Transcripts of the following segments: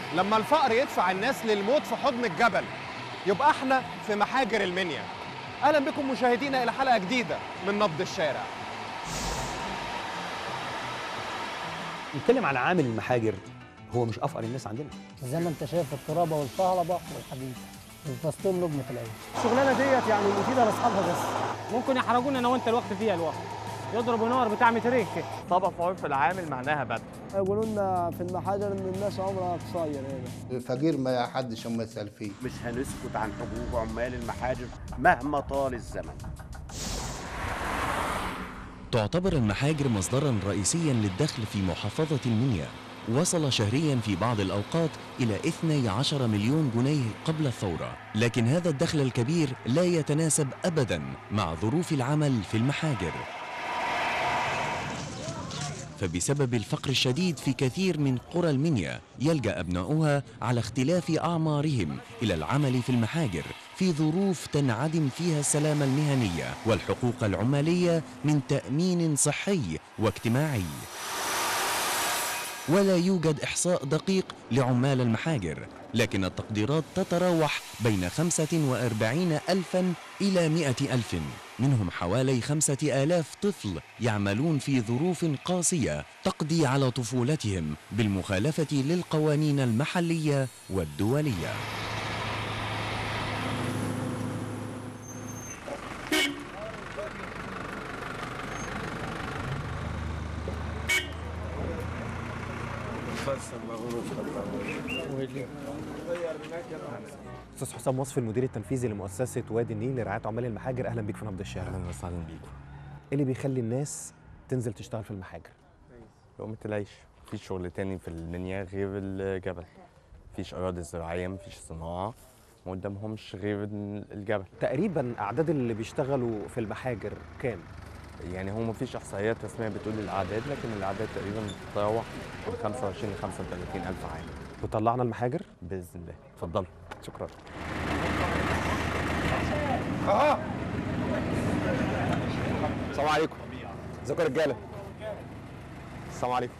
لما الفقر يدفع الناس للموت في حضن الجبل يبقى احنا في محاجر المنيا اهلا بكم مشاهدينا الى حلقه جديده من نبض الشارع نتكلم على عامل المحاجر هو مش افقر الناس عندنا زي ما انت شايف الترابه والفهلبه والحديد الفستون لبن في الاول الشغلانه ديت يعني مفيده لاصحابها بس ممكن يحرجونا انا وانت الوقت فيها الوقت يضربوا نار بتاع مترين كده طبق في عرف العامل معناها بدء يقولوا لنا في المحاجر ان الناس عمرها قصير هنا الفقير ما حدش ما يسأل فيه مش هنسكت عن حقوق عمال المحاجر مهما طال الزمن تعتبر المحاجر مصدرا رئيسيا للدخل في محافظة المنيا وصل شهريا في بعض الأوقات إلى 12 مليون جنيه قبل الثورة لكن هذا الدخل الكبير لا يتناسب أبدا مع ظروف العمل في المحاجر فبسبب الفقر الشديد في كثير من قرى المنيا يلجأ أبناؤها على اختلاف أعمارهم إلى العمل في المحاجر في ظروف تنعدم فيها السلامة المهنية والحقوق العمالية من تأمين صحي واجتماعي ولا يوجد إحصاء دقيق لعمال المحاجر لكن التقديرات تتراوح بين 45 ألفا إلى 100 ألف منهم حوالي خمسة آلاف طفل يعملون في ظروف قاسية تقضي على طفولتهم بالمخالفة للقوانين المحلية والدولية استاذ حسام وصف المدير التنفيذي لمؤسسه وادي النيل لرعايه عمال المحاجر اهلا بيك في نبض الشارع اهلا وسهلا بيكم ايه اللي بيخلي الناس تنزل تشتغل في المحاجر لقمة العيش مفيش شغل تاني في المنيا غير الجبل مفيش أراضي زراعية مفيش صناعة ما قدامهمش غير الجبل تقريبا اعداد اللي بيشتغلوا في المحاجر كام يعني هو مفيش إحصائيات رسمية بتقول الأعداد لكن الأعداد تقريبا بتتراوح من 25 ل 35 ألف عامل وطلعنا المحاجر بإذن الله اتفضلوا شكرا السلام عليكم ازيكم يا رجاله السلام عليكم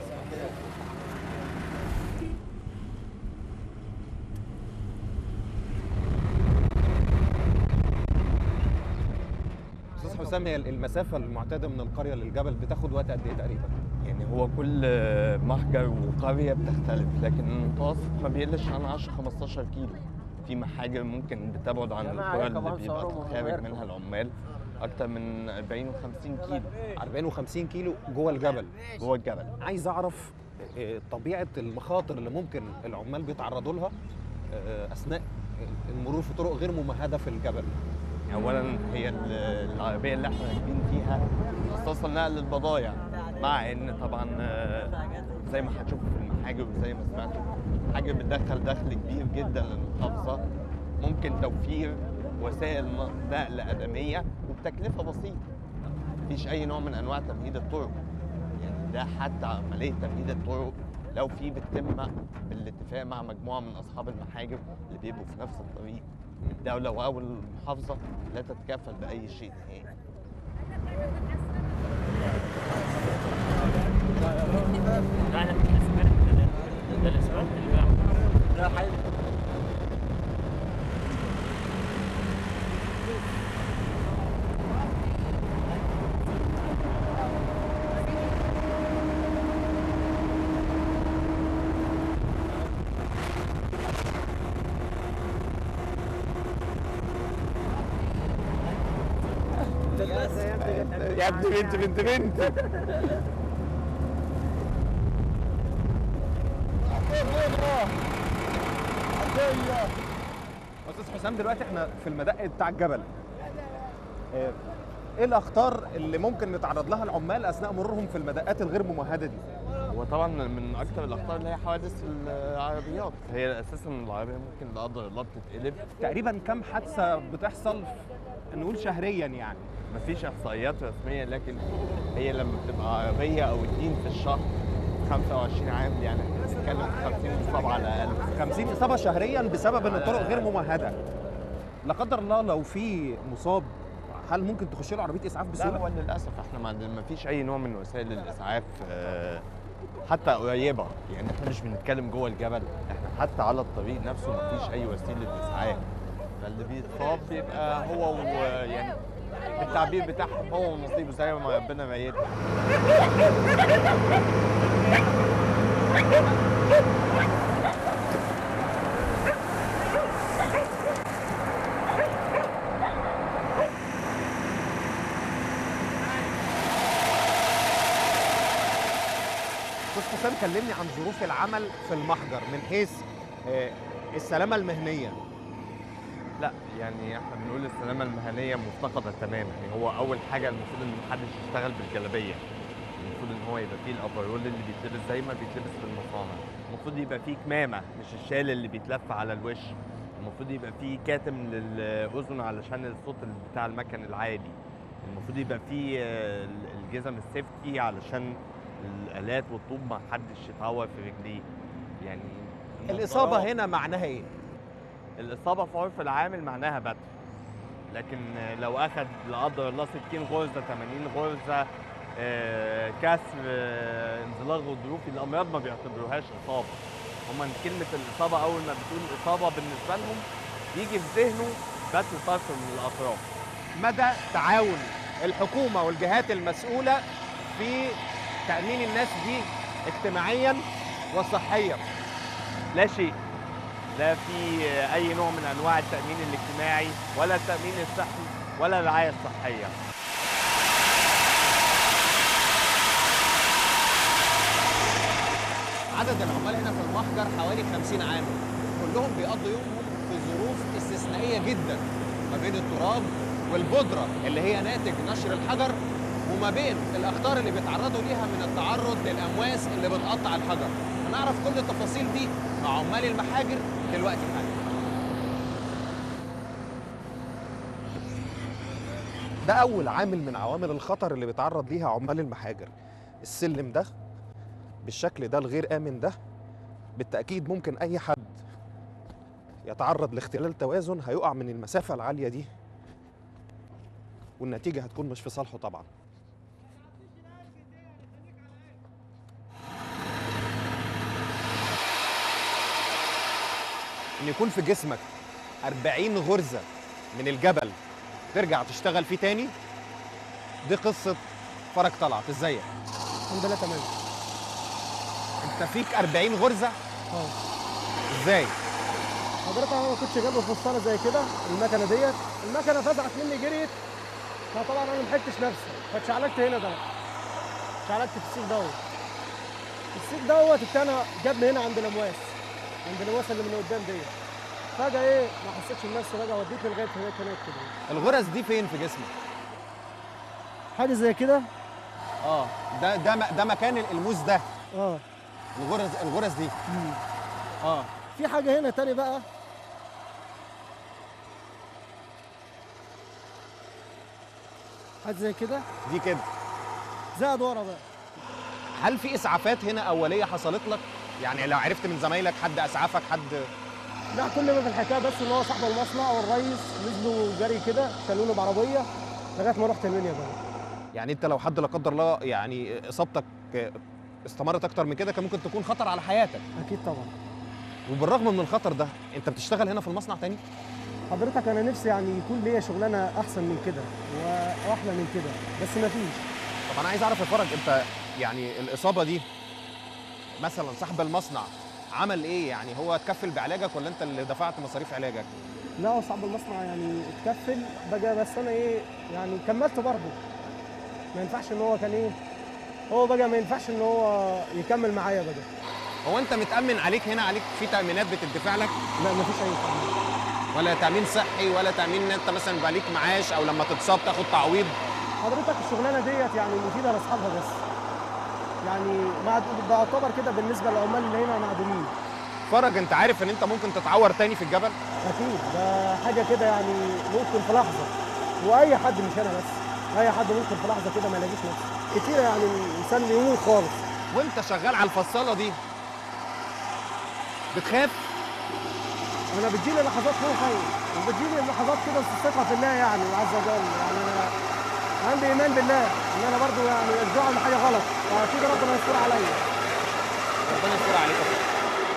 استاذ حسام هي المسافه المعتاده من القريه للجبل بتاخد وقت قد ايه تقريبا يعني هو كل محجر وقرية بتختلف لكن المتوسط ما بيقلش عن 10 15 كيلو في محاجر ممكن بتبعد عن القرى اللي بيبقى خارج منها العمال أكتر من 40 و 50 كيلو 40 و50 كيلو جوه الجبل جوه الجبل عايز اعرف آه، طبيعه المخاطر اللي ممكن العمال بيتعرضوا لها آه، اثناء المرور في طرق غير ممهده في الجبل اولا هي ال- العربيه اللي احنا راكبين فيها مخصصه لنقل البضايع مع ان طبعا آه، زي ما هتشوفوا في المحاجر وزي ما سمعتوا حاجه بتدخل دخل كبير جدا للمحافظه ممكن توفير وسائل نقل ادميه وبتكلفه بسيطه مفيش اي نوع من انواع تمهيد الطرق يعني ده حتى عمليه تمهيد الطرق لو في بتتم بالاتفاق مع مجموعه من اصحاب المحاجر اللي بيبقوا في نفس الطريق الدوله او المحافظه لا تتكفل باي شيء نهائي يا ابن بنت بنت بنت استاذ حسام دلوقتي احنا في المدق بتاع الجبل آه، ايه الاخطار اللي ممكن نتعرض لها العمال اثناء مرورهم في المدقات الغير ممهده دي هو طبعا من اكثر الاخطار اللي هي حوادث العربيات هي اساسا العربيه ممكن لا قدر الله بتتقلب تقريبا كم حادثه بتحصل نقول شهريا يعني مفيش احصائيات رسميه لكن هي لما بتبقى عربيه او اتنين في الشهر 25 عام يعني بتتكلم في 50 اصابه على الاقل 50 اصابه شهريا بسبب ان الطرق غير ممهده لا قدر الله لو في مصاب هل ممكن تخش له عربيه اسعاف لا بسهوله؟ هو للاسف احنا ما عندنا ما فيش اي نوع من وسائل الاسعاف آه، حتى قريبه يعني احنا مش بنتكلم جوه الجبل احنا حتى على الطريق نفسه مفيش اي وسيله اسعاف فاللي بيتصاب بيبقى هو ويعني بالتعبير بتاعهم هو ونصيبه زي ما ربنا ميته استاذ حسام كلمني عن ظروف العمل في المحجر من حيث آه، السلامه المهنيه لا يعني احنا بنقول السلامه المهنيه مفتقده تماما يعني هو اول حاجه المفروض ان محدش يشتغل بالجلابيه المفروض ان هو يبقى فيه الافرول اللي بيتلبس زي ما بيتلبس في المصانع المفروض يبقى فيه كمامه مش الشال اللي بيتلف على الوش المفروض يبقى فيه كاتم للاذن علشان الصوت بتاع المكن العالي المفروض يبقى فيه آه، الجزم السيفتي علشان الالات والطوب ما حدش يتعور في رجليه يعني الاصابه النظارات- هنا معناها ايه الإصابة في عرف العامل معناها بتر لكن لو أخد لا قدر الله 60 غرزة 80 غرزة آه، كسر آه، انزلاق غضروفي الأمراض ما بيعتبروهاش إصابة هما كلمة الإصابة أول ما بتقول إصابة بالنسبة لهم يجي في ذهنه بتر طرف من الأطراف مدى تعاون الحكومه والجهات المسؤوله في تامين الناس دي اجتماعيا وصحيا لا شيء لا في أي نوع من أنواع التأمين الاجتماعي ولا التأمين الصحي ولا الرعاية الصحية عدد العمال هنا في المحجر حوالي 50 عامل كلهم بيقضوا يومهم في ظروف استثنائيه جدا ما بين التراب والبودره اللي هي ناتج نشر الحجر وما بين الاخطار اللي بيتعرضوا ليها من التعرض للامواس اللي بتقطع الحجر هنعرف كل التفاصيل دي مع عمال المحاجر دلوقتي حالا ده اول عامل من عوامل الخطر اللي بيتعرض ليها عمال المحاجر السلم ده بالشكل ده الغير امن ده بالتاكيد ممكن اي حد يتعرض لاختلال توازن هيقع من المسافه العاليه دي والنتيجه هتكون مش في صالحه طبعا ان يكون في جسمك 40 غرزه من الجبل ترجع تشتغل فيه تاني دي قصه فرج طلعت ازيك الحمد لله تمام انت فيك 40 غرزه اه ازاي حضرتك انا ما كنتش جايبه فستانه زي كده المكنه ديت المكنه فزعت مني جريت فطبعا انا ما لحقتش نفسي فاتشعلقت هنا ده اتشعلقت في السيخ دوت السيخ دوت التاني جابني هنا عند الامواس عند الامواس اللي من قدام ديت فجاه ايه ما حسيتش بنفسي بقى وديتني لغايه هناك هناك كده الغرز دي فين في جسمك حاجه زي كده اه ده ده م- ده مكان الموس ده اه الغرز الغرز دي مم. اه في حاجه هنا تاني بقى حاجه زي كده دي كده زائد ورا بقى هل في اسعافات هنا اوليه حصلت لك يعني لو عرفت من زمايلك حد اسعفك حد لا كل ما في الحكايه بس ان هو صاحب المصنع والريس نزلوا جري كده شالوني بعربيه لغايه ما رحت المنيا بقى يعني انت لو حد لا قدر الله يعني اصابتك استمرت اكتر من كده كان ممكن تكون خطر على حياتك اكيد طبعا وبالرغم من الخطر ده انت بتشتغل هنا في المصنع تاني حضرتك انا نفسي يعني يكون ليا شغلانه احسن من كده واحلى من كده بس ما فيش طب انا عايز اعرف يا فرج انت يعني الاصابه دي مثلا صاحب المصنع عمل ايه يعني هو اتكفل بعلاجك ولا انت اللي دفعت مصاريف علاجك لا هو صاحب المصنع يعني اتكفل بقى بس انا ايه يعني كملت برضه ما ينفعش ان هو كان ايه هو بقى ما ينفعش ان هو يكمل معايا بقى هو انت متامن عليك هنا عليك في تامينات بتدفع لك لا ما فيش اي تأمين. ولا تامين صحي ولا تامين ان انت مثلا يبقى ليك معاش او لما تتصاب تاخد تعويض حضرتك الشغلانه ديت يعني مفيده لاصحابها بس يعني معد... بعتبر كده بالنسبه للعمال اللي هنا معدومين فرج انت عارف ان انت ممكن تتعور تاني في الجبل اكيد ده حاجه كده يعني ممكن في لحظه واي حد مش انا بس اي حد ممكن في لحظه كده ما يلاقيش نفسه كتير يعني الانسان بيموت خالص وانت شغال على الفصاله دي بتخاف انا بتجيلي لحظات خوف أيوة. وبتجيلي لحظات كده الثقه في الله يعني عز وجل يعني انا عندي ايمان بالله ان انا برضو يعني الدعاء من حاجه غلط فاكيد ربنا يستر عليا ربنا يستر عليك يا فندم.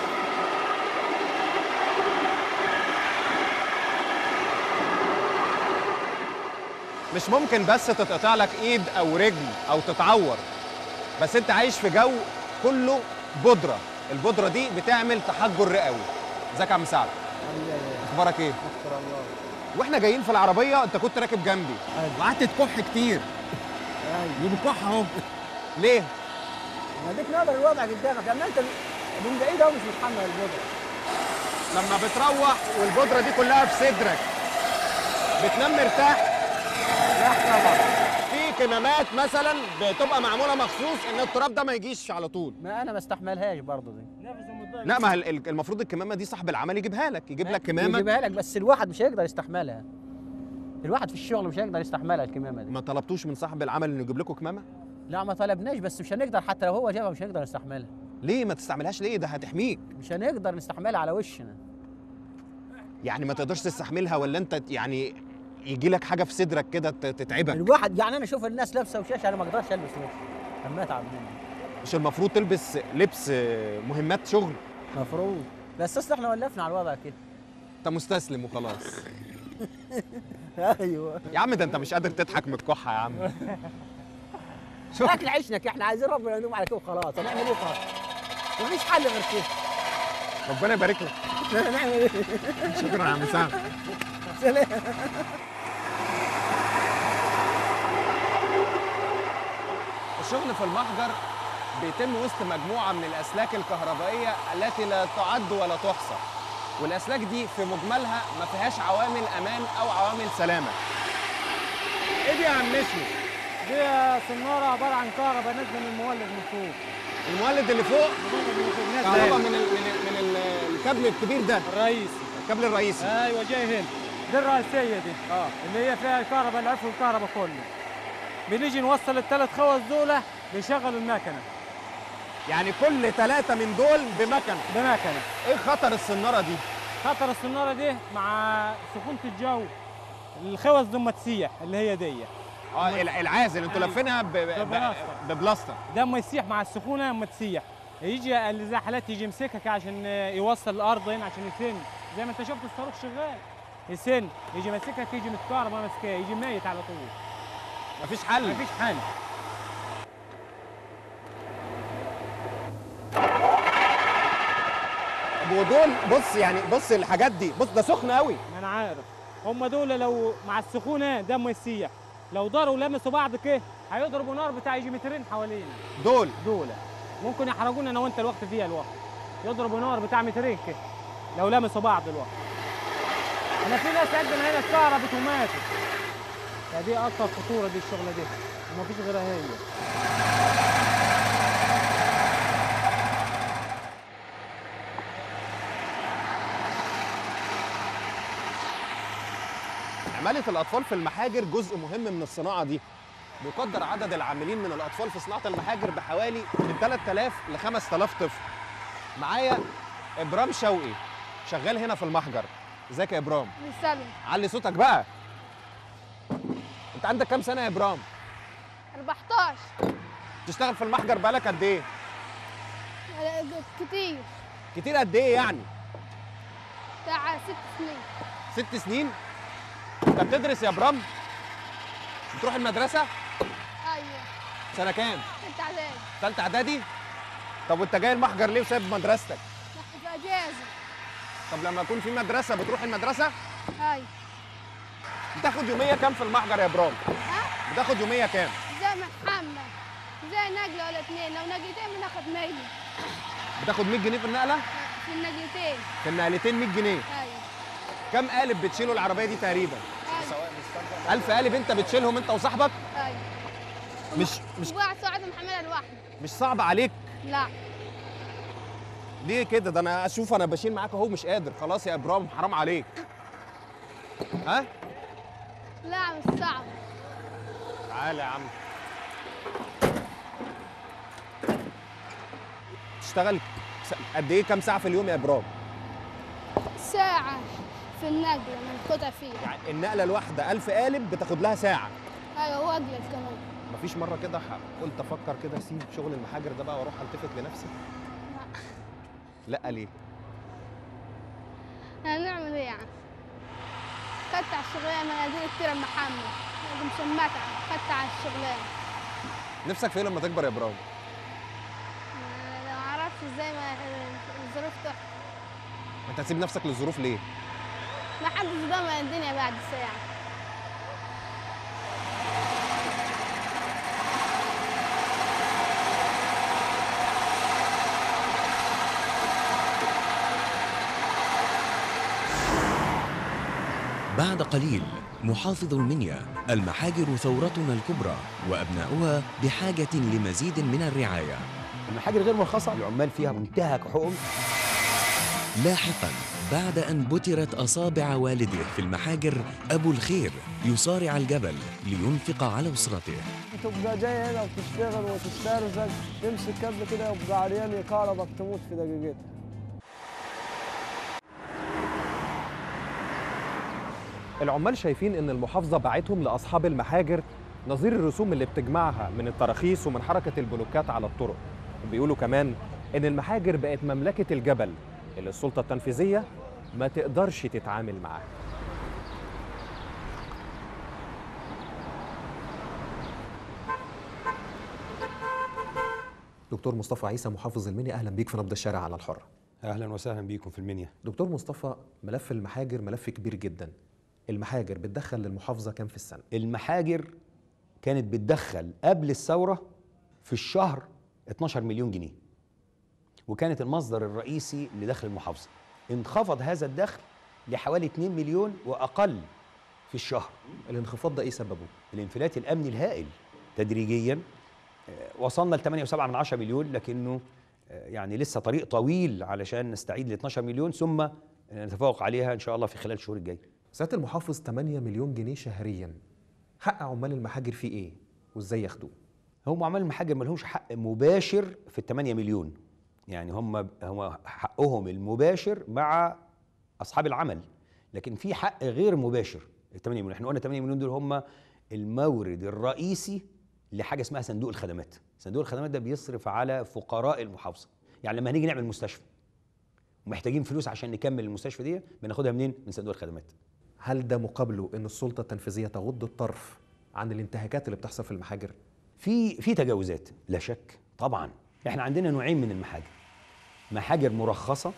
مش ممكن بس تتقطع لك ايد او رجل او تتعور بس انت عايش في جو كله بودره البودره دي بتعمل تحجر رئوي ازيك يا عم سعد اخبارك ايه واحنا جايين في العربيه انت كنت راكب جنبي وقعدت تكح كتير وبكح اهو ليه ما ديك نظر الوضع قدامك لما انت من بعيد اهو مش متحمل الوضع لما بتروح والبودره دي كلها في صدرك بتنام مرتاح لا طبعا في كمامات مثلا بتبقى معموله مخصوص ان التراب ده ما يجيش على طول ما انا ما استحملهاش برضه دي لا ما هي ال- المفروض الكمامه دي صاحب العمل يجيبها لك يجيب لك كمامه يجيبها لك بس الواحد مش هيقدر يستحملها الواحد في الشغل مش هيقدر يستحملها الكمامه دي ما طلبتوش من صاحب العمل انه يجيب لكم كمامه لا ما طلبناش بس مش هنقدر حتى لو هو جابها مش هنقدر نستحملها ليه ما تستعملهاش ليه ده هتحميك مش هنقدر نستحملها على وشنا يعني ما تقدرش تستحملها ولا انت يعني يجي لك حاجه في صدرك كده ت- تتعبك الواحد يعني انا اشوف الناس لابسه وشاشه انا ما اقدرش البس وش لما اتعب منه مش المفروض تلبس لبس آه، مهمات شغل مفروض بس اصل احنا ولفنا على الوضع كده انت مستسلم وخلاص ايوه يا عم ده انت مش قادر تضحك من الكحه يا عم اكل عيشنا احنا عايزين ربنا يدوم على كده وخلاص هنعمل ايه خلاص مفيش حل غير كده ربنا يبارك لك هنعمل ايه شكرا يا عم سعد سلام الشغل في المحجر بيتم وسط مجموعة من الأسلاك الكهربائية التي لا تعد ولا تحصى والأسلاك دي في مجملها ما فيهاش عوامل أمان أو عوامل سلامة إيه دي يا عم مشمش؟ دي سناره عباره عن كهرباء نازله من المولد من فوق المولد اللي فوق نازله كهرباء هنا. من ال من, ال من ال الكابل الكبير ده الرئيسي الكابل الرئيسي ايوه جاي هنا دي الرئيسيه دي اه اللي هي فيها الكهرباء العفو والكهرباء كله بنيجي نوصل الثلاث خوص دول بيشغلوا المكنه يعني كل ثلاثة من دول بمكنة بمكنه إيه خطر السنارة دي؟ خطر السناره دي مع سخونه الجو الخوص دي ما تسيح اللي هي دي اه الع- العازل انتوا أيوة. لافينها ب- ب- ببلاستر. ببلاستر ده اما يسيح مع السخونه اما تسيح يجي اللي زي حالات يجي يمسكك عشان يوصل الارض هنا عشان يسن زي ما انت شفت الصاروخ شغال يسن يجي ماسكك يجي متكهرب ماسكاه يجي ميت على طول مفيش حل مفيش حل طب ودول بص يعني بص الحاجات دي بص ده سخن قوي ما انا عارف هم دول لو مع السخونه ده ما يسيح لو ضروا لمسوا بعض كده هيضربوا نار بتاع يجي مترين حوالينا دول دول ممكن يحرقونا انا وانت الوقت فيها الوقت يضربوا نار بتاع مترين كده لو لمسوا بعض الوقت انا في ناس عندنا هنا اتكهربت وماتت فدي اكتر خطوره دي الشغله دي ومفيش غيرها هي عمالة الأطفال في المحاجر جزء مهم من الصناعة دي بيقدر عدد العاملين من الأطفال في صناعة المحاجر بحوالي من 3000 ل 5000 طفل معايا إبرام شوقي شغال هنا في المحجر ازيك يا إبرام سلم علي صوتك بقى أنت عندك كام سنة يا إبرام 14 تشتغل في المحجر بقالك قد إيه كتير كتير قد إيه يعني بتاع ست سنين ست سنين أنت بتدرس يا إبرام بتروح المدرسة ايوه سنة كام ست اعدادي تالتة إعدادي طب وأنت جاي المحجر ليه وسايب مدرستك في اجازه طب لما يكون في مدرسة بتروح المدرسة ايوه بتاخد يومية كام في المحجر يا إبرام ها بتاخد يومية كام زي ما محمد زي نقله ولا اتنين لو نقلتين بناخد 100 بتاخد 100 جنيه في النقلة في النقلتين في النقلتين 100 جنيه ايوه كام قالب بتشيله العربية دي تقريبا ايوه 1000 قالب أنت بتشيلهم أنت وصاحبك ايوه مش مش وقعد صاعدهم محملها لوحدي مش صعب عليك لا ليه كده ده انا اشوف انا بشيل معاك اهو مش قادر خلاص يا ابرام حرام عليك ها لا مش صعب تعالى يا عم تشتغل س- قد ايه كام ساعه في اليوم يا ابرام ساعة في النقلة من القطع فيه يعني النقله الواحده 1000 قالب بتاخد لها ساعه ايوه واقلل كمان مفيش مره كده ح- قلت افكر كده اسيب شغل المحاجر ده بقى واروح التفت لنفسي لا ليه هنعمل ايه يعني خدت على الشغلانه مناديل كتير أم محمد لازم شماتة خدت على الشغلانه نفسك في ايه لما تكبر يا ابراهيم أنا ما اعرفش ازاي ما الظروف تحكم انت هتسيب نفسك للظروف ليه ما حدش ضامن الدنيا بعد ساعه بعد قليل محافظ المنيا المحاجر ثورتنا الكبرى وأبناؤها بحاجة لمزيد من الرعاية المحاجر غير مرخصه العمال فيها منتهك حقوقهم لاحقا بعد أن بترت أصابع والده في المحاجر أبو الخير يصارع الجبل لينفق على أسرته تبقى جاي هنا وتشتغل وتسترزق تمسك كابل كده يبقى عريان يكهربك تموت في دقيقتين العمال شايفين ان المحافظه باعتهم لاصحاب المحاجر نظير الرسوم اللي بتجمعها من التراخيص ومن حركه البلوكات على الطرق وبيقولوا كمان ان المحاجر بقت مملكه الجبل اللي السلطه التنفيذيه ما تقدرش تتعامل معاها دكتور مصطفى عيسى محافظ المنيا اهلا بيك في نبض الشارع على الحر اهلا وسهلا بيكم في المنيا دكتور مصطفى ملف المحاجر ملف كبير جدا المحاجر بتدخل للمحافظه كام في السنه المحاجر كانت بتدخل قبل الثوره في الشهر 12 مليون جنيه وكانت المصدر الرئيسي لدخل المحافظه انخفض هذا الدخل لحوالي 2 مليون واقل في الشهر الانخفاض ده ايه سببه الانفلات الامني الهائل تدريجيا آه، وصلنا ل 8.7 من 10 مليون لكنه آه، يعني لسه طريق طويل علشان نستعيد ل 12 مليون ثم نتفوق عليها ان شاء الله في خلال الشهور الجايه سياده المحافظ 8 مليون جنيه شهريا حق عمال المحاجر فيه ايه وازاي ياخدوه هم عمال المحاجر ما لهمش حق مباشر في ال 8 مليون يعني هم هم حقهم المباشر مع اصحاب العمل لكن في حق غير مباشر ال 8 مليون احنا قلنا 8 مليون دول هم المورد الرئيسي لحاجه اسمها صندوق الخدمات صندوق الخدمات ده بيصرف على فقراء المحافظه يعني لما هنيجي نعمل مستشفى ومحتاجين فلوس عشان نكمل المستشفى دي بناخدها منين من صندوق الخدمات هل ده مقابله ان السلطه التنفيذيه تغض الطرف عن الانتهاكات اللي بتحصل في المحاجر في في تجاوزات لا شك طبعا احنا عندنا نوعين من المحاجر محاجر مرخصه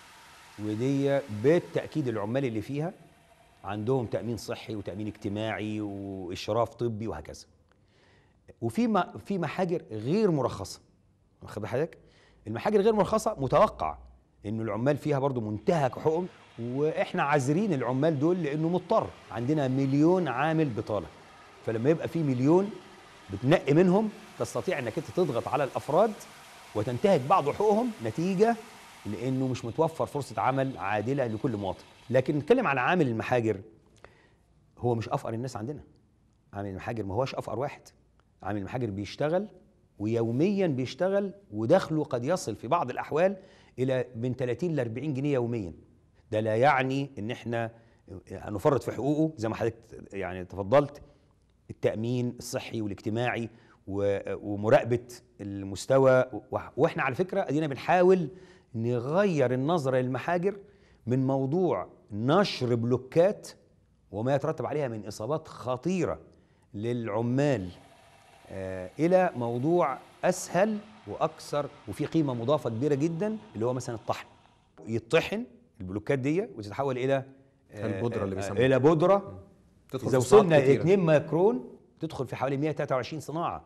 ودي بالتاكيد العمال اللي فيها عندهم تامين صحي وتامين اجتماعي واشراف طبي وهكذا وفي ما في محاجر غير مرخصه واخد بال حضرتك المحاجر غير مرخصه متوقع ان العمال فيها برضو منتهك حقوقهم واحنا عازرين العمال دول لانه مضطر عندنا مليون عامل بطاله فلما يبقى في مليون بتنقي منهم تستطيع انك انت تضغط على الافراد وتنتهك بعض حقوقهم نتيجه لانه مش متوفر فرصه عمل عادله لكل مواطن لكن نتكلم على عامل المحاجر هو مش افقر الناس عندنا عامل المحاجر ما هوش افقر واحد عامل المحاجر بيشتغل ويوميا بيشتغل ودخله قد يصل في بعض الاحوال الى من 30 ل 40 جنيه يوميا ده لا يعني ان احنا هنفرط في حقوقه زي ما حضرتك يعني تفضلت التامين الصحي والاجتماعي و- ومراقبه المستوى و- واحنا على فكره ادينا بنحاول نغير النظره للمحاجر من موضوع نشر بلوكات وما يترتب عليها من اصابات خطيره للعمال آه، الى موضوع اسهل واكثر وفي قيمه مضافه كبيره جدا اللي هو مثلا الطحن يطحن البلوكات دي وتتحول الى آه، البودرة اللي آه، بيسموها. الى بودره تدخل اذا في صناعات وصلنا كتيرة. 2 مايكرون تدخل في حوالي 123 صناعه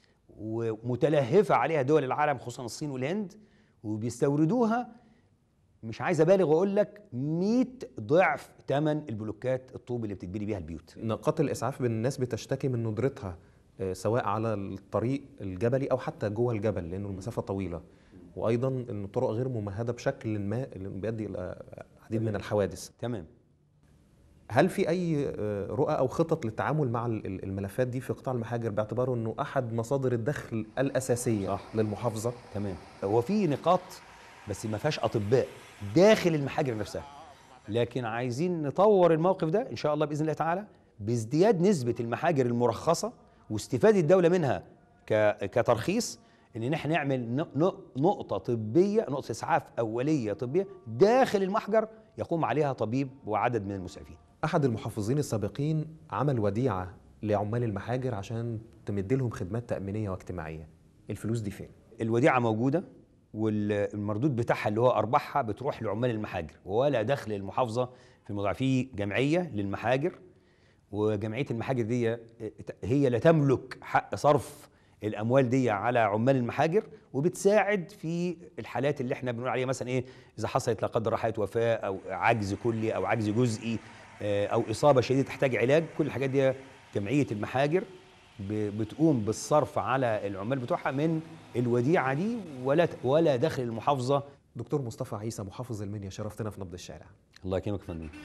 ومتلهفه عليها دول العالم خصوصا الصين والهند وبيستوردوها مش عايز ابالغ واقول لك 100 ضعف ثمن البلوكات الطوب اللي بتتبني بيها البيوت نقاط الاسعاف بالناس بتشتكي من ندرتها آه، سواء على الطريق الجبلي او حتى جوه الجبل لانه المسافه طويله وايضا ان الطرق غير ممهده بشكل ما اللي بيؤدي الى عديد من الحوادث تمام هل في اي آه، رؤى او خطط للتعامل مع ال- ال- الملفات دي في قطاع المحاجر باعتباره انه احد مصادر الدخل الاساسيه صح. للمحافظه تمام هو في نقاط بس ما فيهاش اطباء داخل المحاجر نفسها لكن عايزين نطور الموقف ده ان شاء الله باذن الله تعالى بازدياد نسبه المحاجر المرخصه واستفاده الدوله منها ك- كترخيص ان احنا نعمل ن- ن- نقطه طبيه نقطه اسعاف اوليه طبيه داخل المحجر يقوم عليها طبيب وعدد من المسعفين احد المحافظين السابقين عمل وديعه لعمال المحاجر عشان تمد لهم خدمات تامينيه واجتماعيه الفلوس دي فين الوديعه موجوده والمردود بتاعها اللي هو ارباحها بتروح لعمال المحاجر ولا دخل المحافظه في الموضوع في جمعيه للمحاجر وجمعيه المحاجر دي هي لا تملك حق صرف الاموال دي على عمال المحاجر وبتساعد في الحالات اللي احنا بنقول عليها مثلا ايه اذا حصلت لا قدر الله حاله وفاه او عجز كلي او عجز جزئي آه، او اصابه شديده تحتاج علاج كل الحاجات دي جمعيه المحاجر ب- بتقوم بالصرف على العمال بتوعها من الوديعه دي ولا ولا دخل المحافظه دكتور مصطفى عيسى محافظ المنيا شرفتنا في نبض الشارع الله يكرمك يا فندم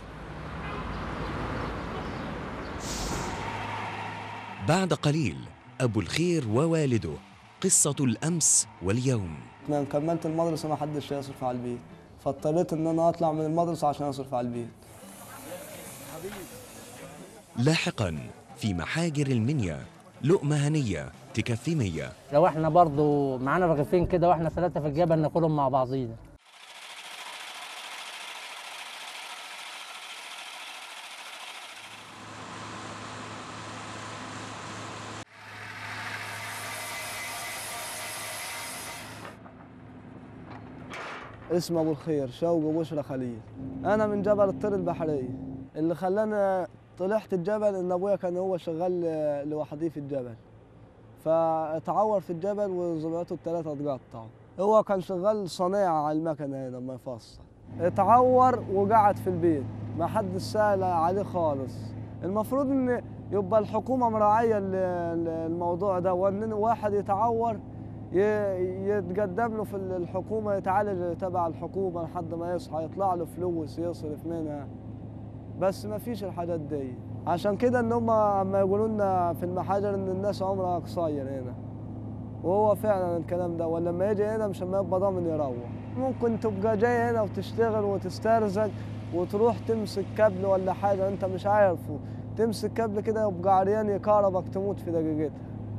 بعد قليل أبو الخير ووالده قصة الأمس واليوم انا كملت المدرسة ما حدش يصرف على البيت فاضطريت ان انا اطلع من المدرسة عشان اصرف على البيت لاحقا في محاجر المنيا لقمة هنية تكفي مية لو احنا برضو معانا رغيفين كده واحنا ثلاثة في الجبل ناكلهم مع بعضينا اسمه ابو الخير شوقي بشرى خليل انا من جبل الطير البحرية اللي خلاني طلعت الجبل ان ابويا كان هو شغال لوحديه في الجبل فاتعور في الجبل وزملاته الثلاثة اتقطعوا هو كان شغال صنايعة على المكنة هنا ما يفصل اتعور وقعد في البيت ما حد سأل عليه خالص المفروض ان يبقى الحكومة مراعية ال- ال- الموضوع ده وان واحد يتعور ي- يتقدم له في الحكومة يتعالج تبع الحكومة لحد ما يصحى يطلع له فلوس يصرف منها بس ما فيش الحاجات دي عشان كده ان هم عم يقولوا لنا في المحاجر ان الناس عمرها قصير هنا وهو فعلا الكلام ده ولما يجي هنا مش ما يبقى ضامن يروح ممكن تبقى جاي هنا وتشتغل وتسترزق وتروح تمسك كابل ولا حاجه انت مش عارفه تمسك كابل كده يبقى عريان يكهربك تموت في دقيقتها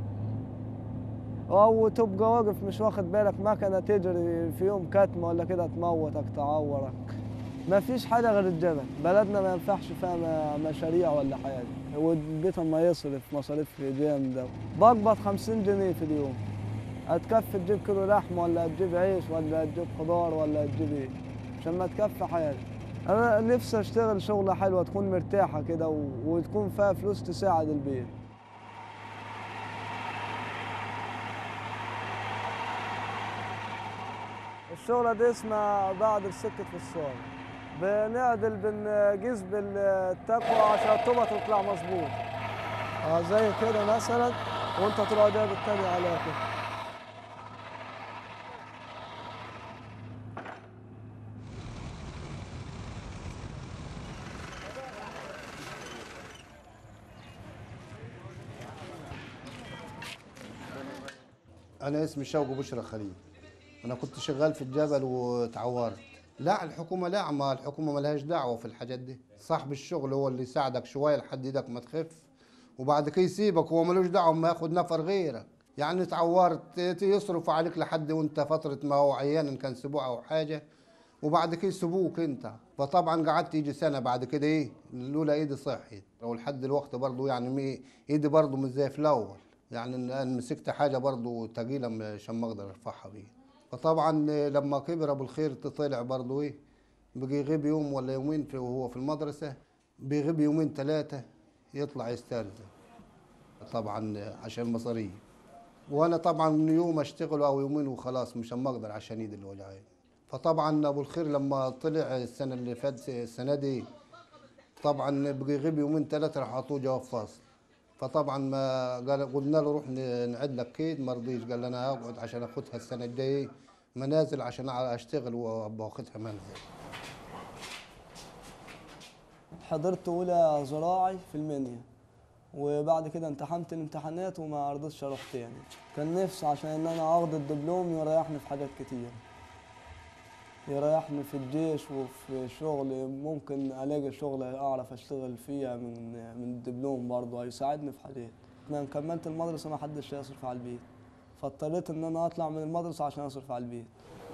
او تبقى واقف مش واخد بالك مكنه تجري في يوم كتمه ولا كده تموتك تعورك ما فيش حاجه غير الجبل بلدنا ما ينفعش فيها م- مشاريع ولا حاجه والبيت ما يصرف مصاريف جامده بقبض 50 جنيه في اليوم هتكفي تجيب كيلو لحم ولا تجيب عيش ولا تجيب خضار ولا تجيب ايه عشان ما تكفي حياتي انا نفسي اشتغل شغله حلوه تكون مرتاحه كده و... وتكون فيها فلوس تساعد البيت الشغلة دي اسمها بعد سكة فصال بنعدل بنقيس بالتقوى عشان الطوبة تطلع مظبوط اه زي كده مثلا وانت تروح جايب التاني عليها كده انا اسمي شوقي بشرى خليل انا كنت شغال في الجبل وتعورت لا الحكومه لا ما الحكومه ملهاش دعوه في الحاجات دي صاحب الشغل هو اللي يساعدك شويه لحد ايدك ما تخف وبعد كده يسيبك هو ملوش دعوه ما ياخد نفر غيرك يعني تعورت ت- يصرف عليك لحد وانت فتره ما هو عيان ان كان سبوع او حاجه وبعد كده يسيبوك انت فطبعا قعدت يجي سنه بعد كده ايه لولا ايدي صحيت ولحد دلوقتي برضه يعني مي- ايدي برضه مش زي في الاول يعني إن انا مسكت حاجه برضه تقيله عشان ما اقدر ارفعها بيها فطبعا لما كبر ابو الخير طلع برضه ايه بقي يغيب يوم ولا يومين في وهو في المدرسه بيغيب يومين ثلاثه يطلع يسترزق طبعا عشان المصاريف وانا طبعا يوم اشتغل او يومين وخلاص مش ما اقدر عشان ايدي اللي وجعاني فطبعا ابو الخير لما طلع السنه اللي فاتت السنه دي طبعا بقي يغيب يومين ثلاثه راح اعطوه جواب فاصل فطبعا ما قال قلنا له روح ن- نعد لك كيد ما رضيش قال انا اقعد عشان اخدها السنه الجايه منازل عشان اشتغل وابقى واخدها منزل حضرت اولى زراعي في المنيا وبعد كده امتحنت الامتحانات وما رضيتش اروح تاني كان نفسي عشان ان انا اخد الدبلوم يريحني في حاجات كتير يريحني في الجيش وفي شغل ممكن الاقي شغل اعرف اشتغل فيها من من الدبلوم برضه هيساعدني في حاجات انا كملت المدرسه ما حدش يصرف على البيت فاضطريت ان انا اطلع من المدرسه عشان اصرف على البيت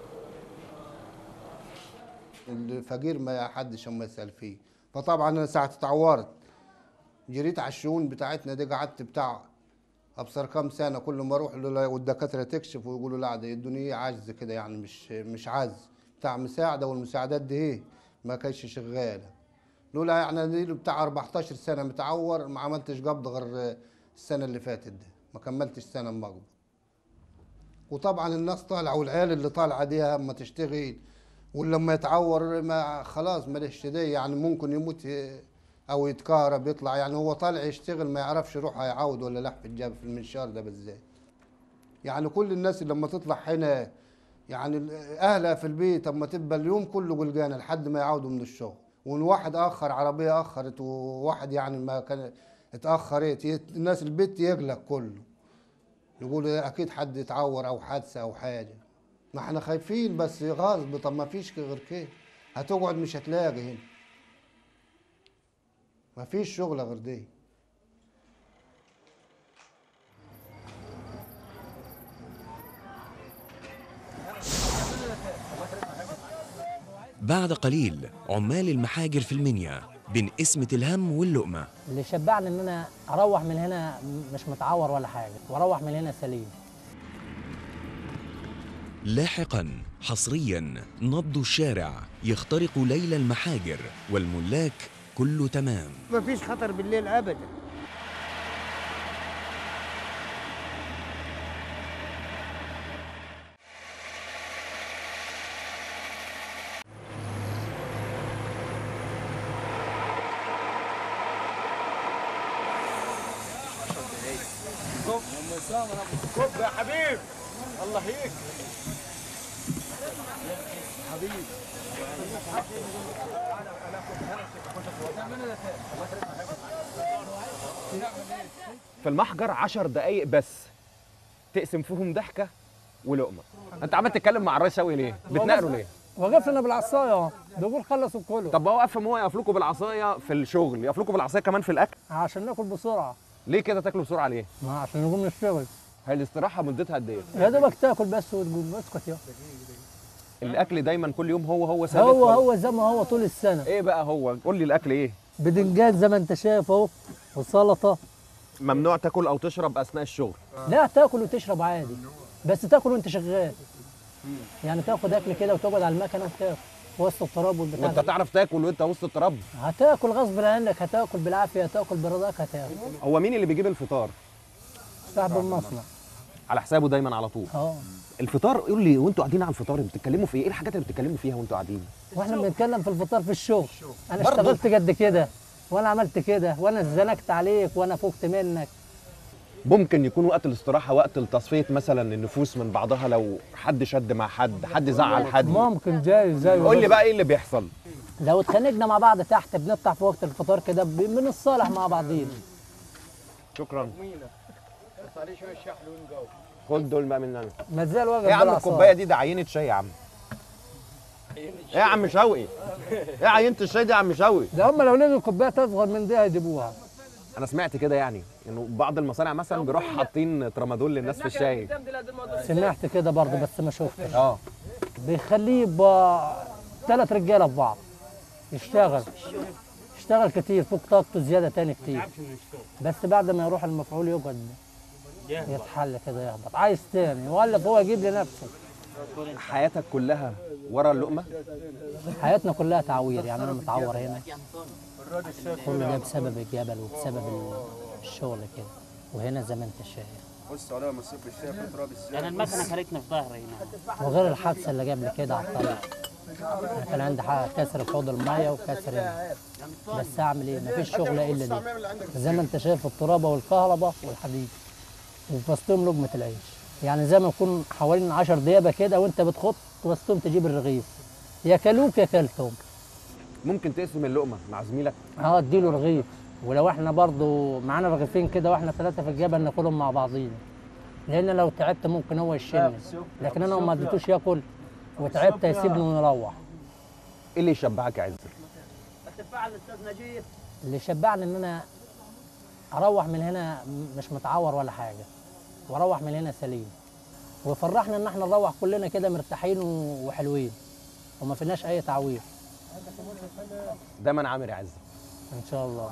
الفقير ما حدش ما يسأل فيه فطبعا انا ساعة اتعورت جريت على الشؤون بتاعتنا دي قعدت بتاع ابصر كام سنة كل ما اروح له لا- والدكاترة تكشف ويقولوا لا ده الدنيا عجز كده يعني مش مش عز بتاع مساعدة والمساعدات دي ايه ما كانش شغالة لولا يعني دي له بتاع 14 سنة متعور ما عملتش قبض غير السنة اللي فاتت دي ما كملتش سنة مقبض وطبعا الناس طالعه والعيال اللي طالعه دي اما تشتغل ولما يتعور ما خلاص مالهش دي يعني ممكن يموت ي- او يتكهرب يطلع يعني هو طالع يشتغل ما يعرفش يروح هيعود ولا لا في الجاب في المنشار ده بالذات يعني كل الناس اللي لما تطلع هنا يعني ال- اهلها في البيت اما تبقى اليوم كله قلقانه لحد ما يعودوا من الشغل وان واحد اخر عربيه اخرت وواحد يعني ما كان اتاخرت يت- الناس البيت يقلق كله يقولوا اكيد حد يتعور او حادثه او حاجه ما احنا خايفين بس غصب طب ما فيش غير كده هتقعد مش هتلاقي هنا ما فيش شغله غير دي بعد قليل عمال المحاجر في المنيا بين قسمة الهم واللقمة اللي شبعني ان انا اروح من هنا مش متعور ولا حاجه واروح من هنا سليم لاحقا حصريا نبض الشارع يخترق ليل المحاجر والملاك كله تمام مفيش خطر بالليل ابدا كب يا حبيب الله يهيك حبيب في المحجر عشر دقايق بس تقسم فيهم ضحكه ولقمه انت عمال تتكلم مع الرئيس شوقي ليه بتنقله ليه وقفنا بالعصايه اهو بيقول خلصوا كله طب ما هو افهم هو يقف لكم بالعصايه في الشغل يقف لكم بالعصايه كمان في الاكل عشان ناكل بسرعه ليه كده تاكلوا بسرعه ليه ما عشان نقوم نشتغل هي الاستراحه مدتها قد ايه يا دوبك تاكل بس وتقوم اسكت يا الاكل دايما كل يوم هو هو ثابت هو ولا- هو زي ما هو طول السنه ايه بقى هو قول لي الاكل ايه بدنجان زي ما انت شايف اهو وسلطه ممنوع تاكل او تشرب اثناء الشغل لا تاكل وتشرب عادي بس تاكل وانت شغال يعني تاخد اكل كده وتقعد على المكنه وتاكل وسط التراب والبتاع وانت ده. تعرف تاكل وانت وسط التراب هتاكل غصب عنك هتاكل بالعافيه هتاكل برضاك هتاكل هو مين اللي بيجيب الفطار صاحب المصنع على حسابه دايما على طول اه الفطار قول لي وانتوا قاعدين على الفطار بتتكلموا في ايه ايه الحاجات اللي بتتكلموا فيها وانتوا قاعدين واحنا بنتكلم في الفطار في الشغل انا برضه. اشتغلت قد كده وانا عملت كده وانا اتزنقت عليك وانا فقت منك ممكن يكون وقت الاستراحه وقت لتصفيه مثلا النفوس من بعضها لو حد شد مع حد حد زعل حد ممكن جاي زي قول لي بقى ايه اللي بيحصل لو اتخانقنا مع بعض تحت بنطلع في وقت الفطار كده ب- بنتصالح مع بعضينا شكرا خد دول بقى مننا ما تزال واقف ايه يا عم بالعصاية. الكوبايه دي ده عينه شاي يا عم ايه يا عم شوقي ايه عينه الشاي دي يا عم شوقي ده هم لو لقوا كوبايات اصغر من دي هيجيبوها انا سمعت كده يعني انه بعض المصانع مثلا بيروح حاطين ترامادول للناس في الشاي سمعت كده برضه بس ما شفتش اه بيخليه يبقى ثلاث رجاله في بعض يشتغل يشتغل كتير فوق طاقته زياده تاني كتير بس بعد ما يروح المفعول يقعد يتحل كده يهبط عايز تاني ولا هو يجيب لنفسه حياتك كلها ورا اللقمه حياتنا كلها تعوير يعني انا متعور هنا كل ده بسبب الجبل وبسبب ال- الشغل كده وهنا زي ما انت شايف بص عليها مصيف الشاي في تراب الساعة انا المكنه خلتني في ظهري هنا وغير الحادثه اللي قبل كده على الطريق انا كان عندي حق كسر في حوض الميه وكسر ال- بس اعمل ايه مفيش شغله الا دي زي ما انت شايف الترابه والكهرباء والحديد وفي وسطهم لقمه العيش يعني زي ما يكون حوالين 10 دقيقه كده وانت بتخط وسطهم تجيب الرغيف يا كلوك يا كلتهم ممكن تقسم اللقمه مع زميلك اه اديله رغيف ولو احنا برضو معانا رغيفين كده واحنا ثلاثه في الجبل ناكلهم مع بعضينا لان لو تعبت ممكن هو يشيلني لكن انا لو ما اديتوش ياكل وتعبت هيسيبني ونروح ايه اللي يشبعك يا عز اللي شبعني ان انا اروح من هنا م- مش متعور ولا حاجه واروح من هنا سليم وفرحنا ان احنا نروح كلنا كده مرتاحين و- وحلوين وما فيناش اي تعويض دايما عامر يا عزه ان شاء الله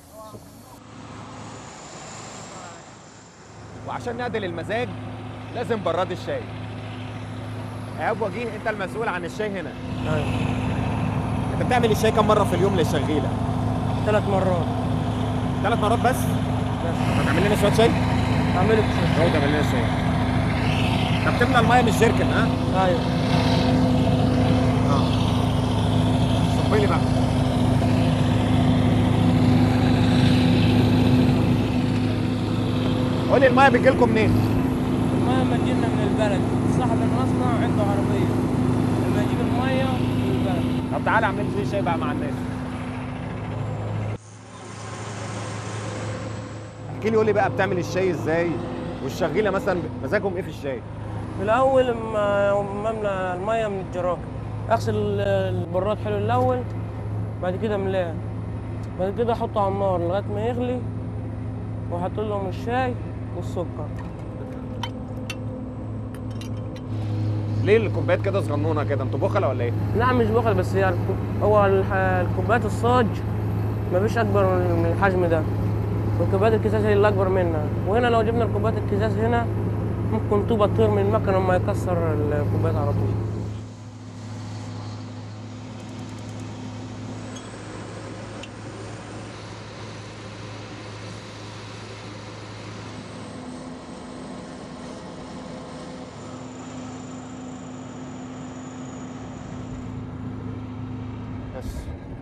وعشان نعدل المزاج لازم براد الشاي ايهاب وجيه انت المسؤول عن الشاي هنا انت بتعمل الشاي كم مره في اليوم للشغيله ثلاث مرات ثلاث مرات بس بس تعمل لنا شويه شاي اعمل لك هو تعمل لنا شاي طب تملى الميه من الجيركن ها ايوه اه صبي لي بقى قولي الميه بتجي لكم منين المية مجينا من البلد صاحب المصنع عنده عربية لما يجيب المية من البلد طب تعالى اعمل لي شاي بقى مع الناس احكي لي قولي بقى بتعمل الشاي ازاي والشغيله مثلا مزاجهم ايه في الشاي في الأول لما مملى المية من الجراكن أغسل البراد حلو الأول بعد كده أملاه بعد كده أحطه على النار لغاية ما يغلي وأحط لهم الشاي والسكر ليه الكوبايات كده صغنونه كده انتوا بخله ولا ايه لا مش بخل بس يعني هو الح- الكوبايات الصاج مفيش أكبر من الحجم ده والكوبايات الكيساس هي اللي أكبر منها وهنا لو جبنا الكوبايات الكيساس هنا ممكن طوبة تطير من المكنة لما يكسر الكوبايات على طول بس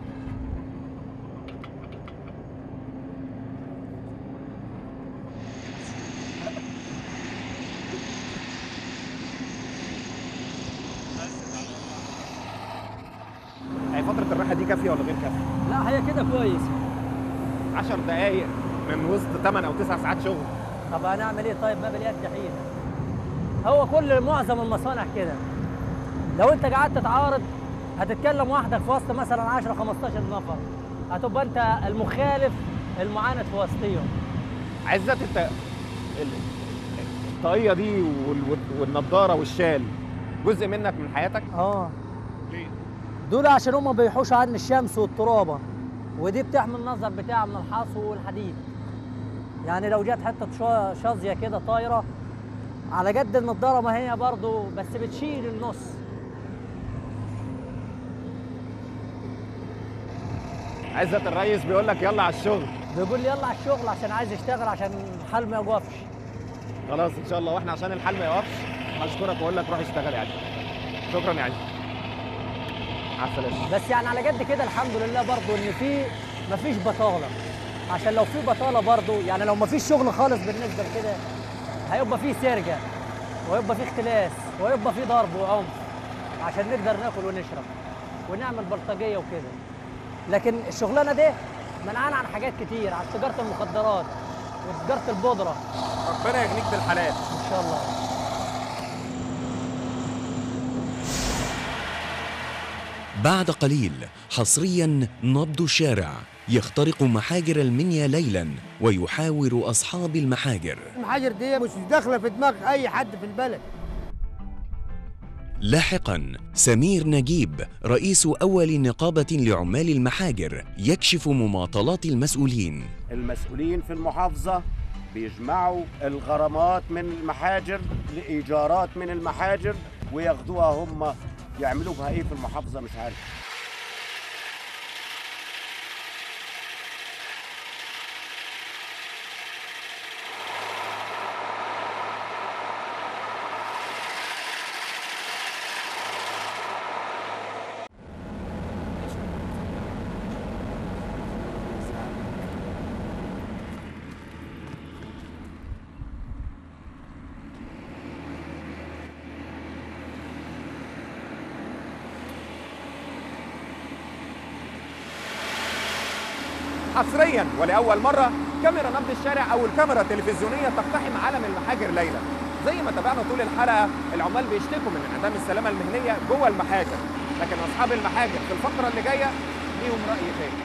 هي فترة الراحة دي كافية ولا غير كافية؟ لا هي كده كويس 10 دقايق من وسط 8 أو 9 ساعات شغل طب هنعمل ايه طيب ما باليد حيلة هو كل معظم المصانع كده لو انت قعدت تعارض هتتكلم وحدك في وسط مثلا 10 15 نفر هتبقى انت المخالف المعاند في وسطهم عزت انت ال- الطاقية دي وال- وال- والنضارة والشال جزء منك من حياتك؟ اه دول عشان هم بيحوشوا عن الشمس والترابه ودي بتحمي النظر بتاعها من الحصو والحديد يعني لو جت حته شا- شظيه كده طايره على قد النضاره ما هي برضو بس بتشيل النص عزت الريس بيقول لك يلا على الشغل بيقول لي يلا على الشغل عشان عايز يشتغل عشان الحال ما يوقفش خلاص ان شاء الله واحنا عشان الحال ما يقفش هشكرك واقول لك روح اشتغل يا عزت شكرا يا عزت مع السلامة بس يعني على قد كده الحمد لله برضو ان في مفيش بطاله عشان لو في بطاله برضو يعني لو مفيش شغل خالص بالنسبه لكده هيبقى في سرقه ويبقى في اختلاس ويبقى في ضرب وعنف عشان نقدر ناكل ونشرب ونعمل بلطجيه وكده لكن الشغلانه دي منعانا عن حاجات كتير عن تجاره المخدرات وتجاره البودره ربنا يغنيك بالحلال ان شاء الله بعد قليل حصريا نبض الشارع يخترق محاجر المنيا ليلا ويحاور أصحاب المحاجر المحاجر دي مش داخله في دماغ اي حد في البلد لاحقا سمير نجيب رئيس أول نقابة لعمال المحاجر يكشف مماطلات المسؤولين المسؤولين في المحافظة بيجمعوا الغرامات من المحاجر لإيجارات من المحاجر وياخدوها هم يعملوا بها ايه في المحافظة مش عارف حصريا ولاول مره كاميرا نبض الشارع او الكاميرا التلفزيونيه تقتحم عالم المحاجر ليلا زي ما تابعنا طول الحلقه العمال بيشتكوا من انعدام السلامه المهنيه جوه المحاجر لكن اصحاب المحاجر في الفقره اللي جايه ليهم راي تاني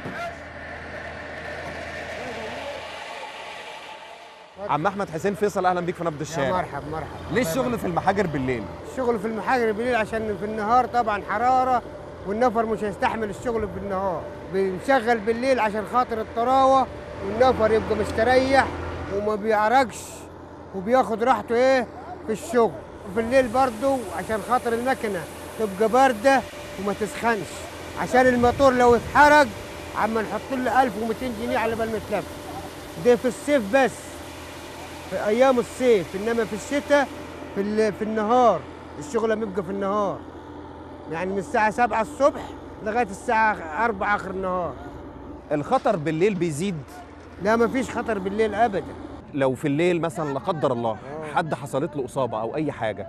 عم احمد حسين فيصل اهلا بيك في نبض يا الشارع مرحب مرحب ليه الشغل في المحاجر بالليل الشغل في المحاجر بالليل عشان في النهار طبعا حراره والنفر مش هيستحمل الشغل في النهار بنشغل بالليل عشان خاطر الطراوه والنفر يبقى مستريح وما بيعرقش وبياخد راحته ايه في الشغل وفي الليل برضو عشان خاطر المكنه تبقى بارده وما تسخنش عشان الموتور لو اتحرق عم نحط له 1200 جنيه على بال ما يتلف ده في الصيف بس في ايام الصيف انما في الشتاء في ال- في النهار الشغله بيبقى في النهار يعني من الساعه 7 الصبح لغايه الساعه 4 اخر النهار الخطر بالليل بيزيد لا ما فيش خطر بالليل ابدا لو في الليل مثلا لا قدر الله حد حصلت له اصابه او اي حاجه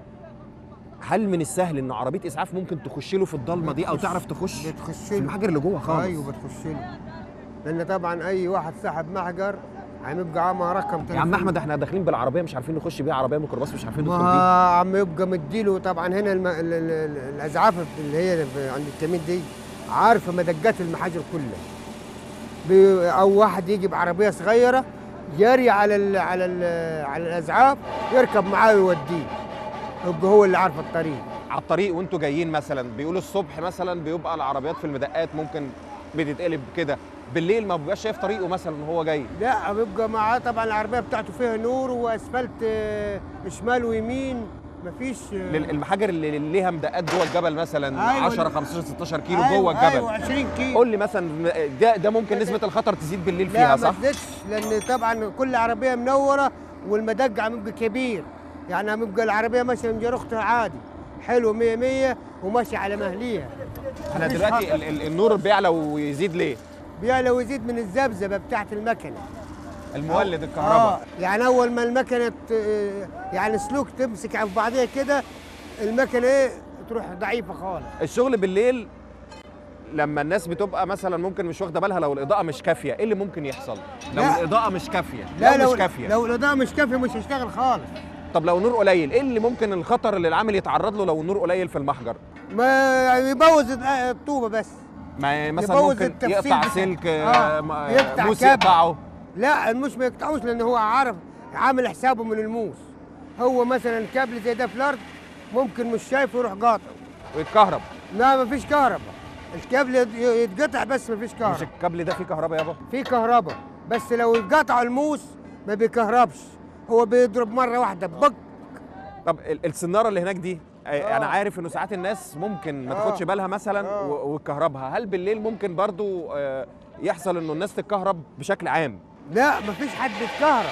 هل من السهل ان عربيه اسعاف ممكن تخش له في الضلمه دي او بتخش- تعرف تخش بتخش في المحجر اللي جوه خالص ايوه بتخش له لان طبعا اي واحد صاحب محجر هيبقى معاه رقم يا عم احمد احنا داخلين بالعربيه مش عارفين نخش بيها عربيه ميكروباص مش عارفين ندخل بيها ما عم يبقى مديله طبعا هنا الم... ال... ال... ال- الازعاف اللي هي في- عند الكمين دي عارفه مدقات المحاجر كلها بي... او واحد يجي بعربيه صغيره يري على ال... على ال... على الازعاف يركب معاه ويوديه يبقى هو اللي عارف الطريق على الطريق وانتوا جايين مثلا بيقولوا الصبح مثلا بيبقى العربيات في المدقات ممكن بتتقلب كده بالليل ما بيبقاش شايف طريقه مثلا وهو جاي لا بيبقى معاه طبعا العربيه بتاعته فيها نور واسفلت آه، شمال ويمين مفيش آه، لل- المحاجر اللي ليها مدقات جوه الجبل مثلا أيوة. 10 15 16 كيلو أيوة، جوه الجبل أيوة، 20 كيلو. قول لي مثلا ده ده ممكن نسبه الخطر تزيد بالليل لا فيها ما صح؟ تزيدش لان طبعا كل عربيه منوره والمدق عم يبقى كبير يعني عم يبقى العربيه ماشيه من جرختها عادي حلو 100 100 وماشي على مهليها احنا مفيش دلوقتي خطر. ال- ال- النور بيعلى ويزيد ليه؟ بيعلى ويزيد من الذبذبه بتاعت المكنه المولد الكهرباء اه يعني اول ما المكنه ت- يعني سلوك تمسك على بعضيها كده المكنه ايه تروح ضعيفه خالص الشغل بالليل لما الناس بتبقى مثلا ممكن مش واخده بالها لو الاضاءه مش كافيه ايه اللي ممكن يحصل لو لا. الاضاءه مش كافيه لا لو لو مش كافيه لو الاضاءه مش كافيه مش هيشتغل خالص طب لو نور قليل ايه اللي ممكن الخطر اللي العامل يتعرض له لو النور قليل في المحجر ما يبوظ الط- الطوبه بس ما مثلا يبوظ ممكن التفسير يقطع بتاع- سلك آه، آه. م- آه، يقطع موس كابل. يقطعه لا الموس ما يقطعوش لان هو عارف عامل حسابه من الموس هو مثلا كابل زي ده في الارض ممكن مش شايفه يروح قاطع ويتكهرب لا ما فيش كهرباء الكابل يت- يتقطع بس ما فيش مش كهرباء الكابل ده فيه كهرباء يابا في كهرباء بس لو اتقطع الموس ما بيكهربش هو بيضرب مره واحده بق طب ال- السناره اللي هناك دي آه. انا عارف انه ساعات الناس ممكن ما آه. تاخدش بالها مثلا آه. و- وتكهربها هل بالليل ممكن برضو آه، يحصل انه الناس تتكهرب بشكل عام لا ما فيش حد بيتكهرب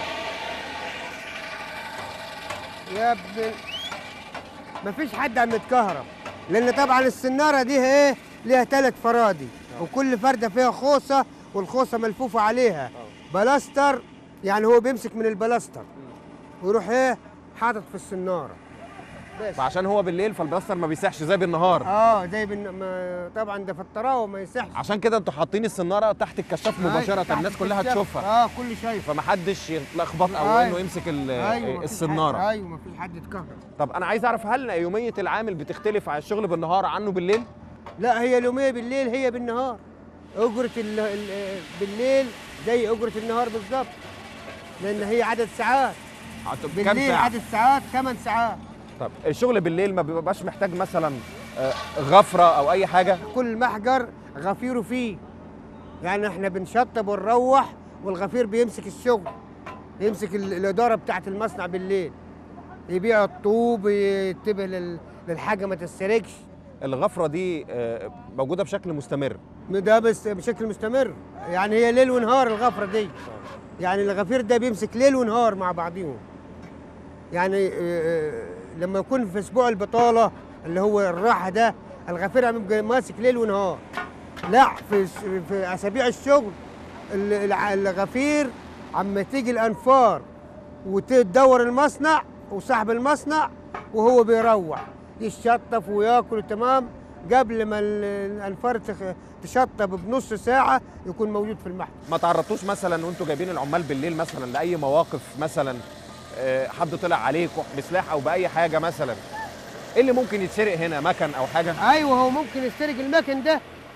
يا ابن ما فيش حد عم يتكهرب لان طبعا السناره دي ايه ليها ثلاث فرادي وكل فرده فيها خوصه والخوصه ملفوفه عليها بلاستر يعني هو بيمسك من البلاستر ويروح ايه حاطط في السناره بس فعشان هو بالليل فالبلاستر ما بيسحش زي بالنهار اه زي بالن... ما... طبعا ده في الطراوه ما يصحش عشان كده انتوا حاطين السناره تحت الكشاف أيوة، مباشره تحت الناس كلها الكشاف. تشوفها اه كل شايف فمحدش يتلخبط او أيوة. انه يمسك ال- ايوه مفيش السناره حد... ايوه ما فيش حد يتكهرب طب انا عايز اعرف هل يوميه العامل بتختلف عن الشغل بالنهار عنه بالليل لا هي اليوميه بالليل هي بالنهار اجره ال... ال... بالليل زي اجره النهار بالظبط لان هي عدد ساعات كام بالليل ساعه عدد ساعات 8 ساعات طب الشغل بالليل ما بيبقاش محتاج مثلا آه، غفره او اي حاجه كل محجر غفيره فيه يعني احنا بنشطب ونروح والغفير بيمسك الشغل يمسك ال- الاداره بتاعت المصنع بالليل يبيع الطوب ينتبه لل... للحاجه ما تسرقش الغفره دي آه، موجوده بشكل مستمر ده بس بشكل مستمر يعني هي ليل ونهار الغفره دي يعني الغفير ده بيمسك ليل ونهار مع بعضهم يعني آه، آه، لما يكون في اسبوع البطاله اللي هو الراحه ده الغفير عم يبقى ماسك ليل ونهار لا في في اسابيع الشغل ال- الع- الغفير عم تيجي الانفار وتدور المصنع وصاحب المصنع وهو بيروح يشطف وياكل تمام قبل ما ال- الانفار تخ- تشطب بنص ساعه يكون موجود في المحل ما تعرضتوش مثلا وانتوا جايبين العمال بالليل مثلا لاي مواقف مثلا آه، حد طلع عليكم بسلاح او باي حاجه مثلا ايه اللي ممكن يتسرق هنا مكن او حاجه ايوه هو ممكن يسترق المكن ده